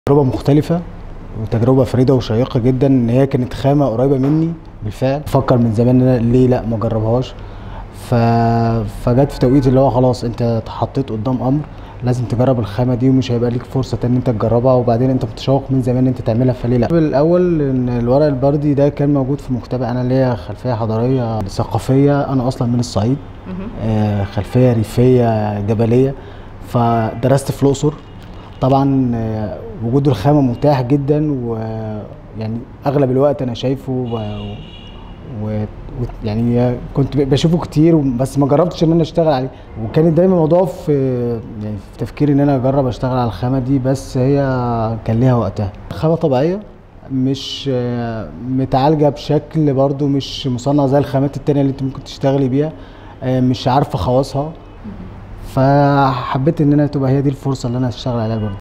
تجربة مختلفة وتجربة فريدة وشيقة جدا ان هي كانت خامة قريبة مني بالفعل فكر من زمان ان انا ليه لا ما اجربهاش ف... فجت في توقيت اللي هو خلاص انت اتحطيت قدام امر لازم تجرب الخامة دي ومش هيبقى ليك فرصة ان انت تجربها وبعدين انت متشوق من زمان ان انت تعملها فليه لا الاول ان الورق البردي ده كان موجود في مكتبة انا ليا خلفية حضارية ثقافية انا اصلا من الصعيد آه، خلفية ريفية جبلية فدرست في الأقصر طبعا آه، وجود الخامة متاح جدا ويعني أغلب الوقت أنا شايفه و... و... و... يعني كنت بشوفه كتير بس ما جربتش ان انا اشتغل عليه وكانت دايما الموضوع في يعني في تفكيري ان انا اجرب اشتغل على الخامه دي بس هي كان ليها وقتها خامه طبيعيه مش آه، متعالجه بشكل برضو مش مصنع زي الخامات التانية اللي انت ممكن تشتغلي بيها آه، مش عارفه خواصها فحبيت ان انا تبقى هي دي الفرصه اللي انا اشتغل عليها برضو